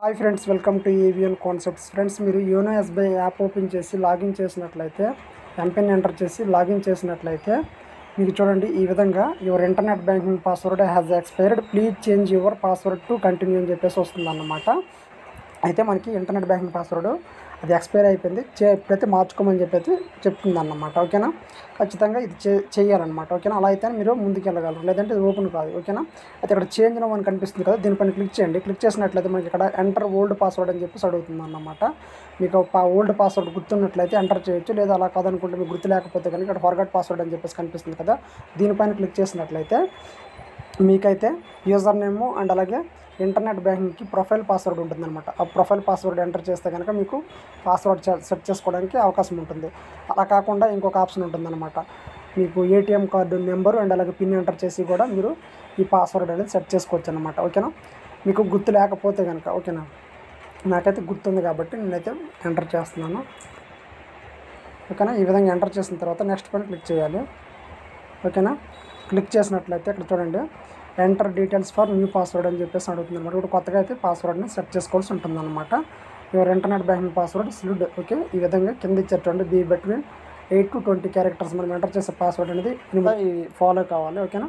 hi friends welcome to AVN concepts friends మీరు YONO SBI app open చేసి login చేసినట్లయితే MPIN enter చేసి login చేసినట్లయితే మీకు చూడండి ఈ విధంగా your internet banking password has expired please change your password to continue అని చెప్పేసి వస్తుందన్నమాట అయితే మనకి ఇంటర్నెట్ బ్యాంకింగ్ పాస్వర్డ్ అది ఎక్స్పైర్ అయిపోయింది చే ఇప్పుడైతే మార్చుకోమని చెప్పి చెప్తుంది అన్నమాట ఓకేనా ఖచ్చితంగా ఇది చే చేయాలన్నమాట ఓకేనా అలా అయితే మీరు ముందుకు వెళ్ళగలరు లేదంటే ఇది ఓపెన్ కాదు ఓకేనా అయితే ఇక్కడ చేంజ్ నో అని కనిపిస్తుంది కదా దీనిపైన క్లిక్ చేయండి క్లిక్ చేసినట్లయితే మనకి ఇక్కడ ఎంటర్ ఓల్డ్ పాస్వర్డ్ అని చెప్పేసి అడుగుతుంది అన్నమాట మీకు ఓల్డ్ పాస్వర్డ్ గుర్తున్నట్లయితే ఎంటర్ చేయొచ్చు లేదా అలా కాదనుకుంటే మీకు గుర్తు లేకపోతే కనుక ఇక్కడ ఫర్గట్ పాస్వర్డ్ అని చెప్పేసి కనిపిస్తుంది కదా దీనిపైన క్లిక్ చేసినట్లయితే మీకైతే యూజర్ నేము అండ్ అలాగే ఇంటర్నెట్ బ్యాంకింగ్కి ప్రొఫైల్ పాస్వర్డ్ ఉంటుందన్నమాట ఆ ప్రొఫైల్ పాస్వర్డ్ ఎంటర్ చేస్తే కనుక మీకు పాస్వర్డ్ సెట్ చేసుకోవడానికి అవకాశం ఉంటుంది అలా కాకుండా ఇంకొక ఆప్షన్ ఉంటుందన్నమాట మీకు ఏటీఎం కార్డు నెంబరు అండ్ అలాగే పిన్ ఎంటర్ చేసి కూడా మీరు ఈ పాస్వర్డ్ అనేది సెట్ చేసుకోవచ్చు అనమాట ఓకేనా మీకు గుర్తు లేకపోతే కనుక ఓకేనా నాకైతే గుర్తుంది కాబట్టి నేనైతే ఎంటర్ చేస్తున్నాను ఓకేనా ఈ విధంగా ఎంటర్ చేసిన తర్వాత నెక్స్ట్ పైన క్లిక్ చేయాలి ఓకేనా క్లిక్ చేసినట్లయితే ఇక్కడ చూడండి enter details for new password అని చెప్పేసి అడుగుతుంది అనమాట ఇప్పుడు కొత్తగా అయితే పాస్వర్డ్ని సెట్ చేసుకోవాల్సి ఉంటుంది అనమాట యువర్ ఇంటర్నెట్ బ్యాంకింగ్ పాస్వర్డ్ స్లిడ్ ఓకే ఈ విధంగా కింద ఇచ్చారు చూడండి be between eight to twenty characters మనం ఎంటర్ చేసే పాస్వర్డ్ అనేది ఇది ఫాలో కావాలి ఓకేనా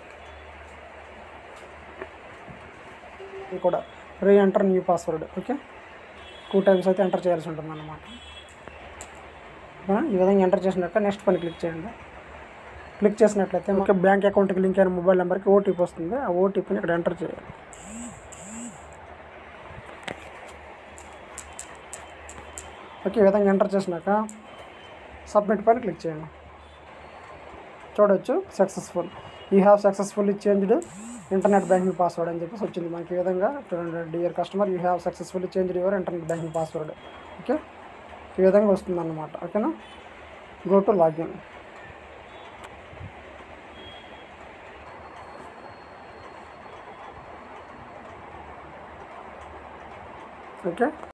ఇది కూడా reenter new password okay two times అయితే ఎంటర్ చేయాల్సి ఉంటుంది అనమాట ఈ విధంగా ఎంటర్ చేసినాక నెక్స్ట్ పని క్లిక్ చేయండి క్లిక్ చేసినట్లయితే మనకి బ్యాంక్ అకౌంట్కి లింక్ అయిన మొబైల్ నెంబర్కి ఓటీపీ వస్తుంది ఆ ఓటీపీని ఇక్కడ ఎంటర్ చేయాలి ఓకే ఈ విధంగా ఎంటర్ చేసినాక సబ్మిట్ పైన క్లిక్ చేయండి చూడొచ్చు successful you have successfully changed internet banking password అని చెప్పేసి వచ్చింది మనకి ఈ విధంగా చూడండి dear customer you have successfully changed your internet banking password okay ఈ విధంగా వస్తుంది అన్నమాట ఓకేనా గో టు లాగిన్ ఓకే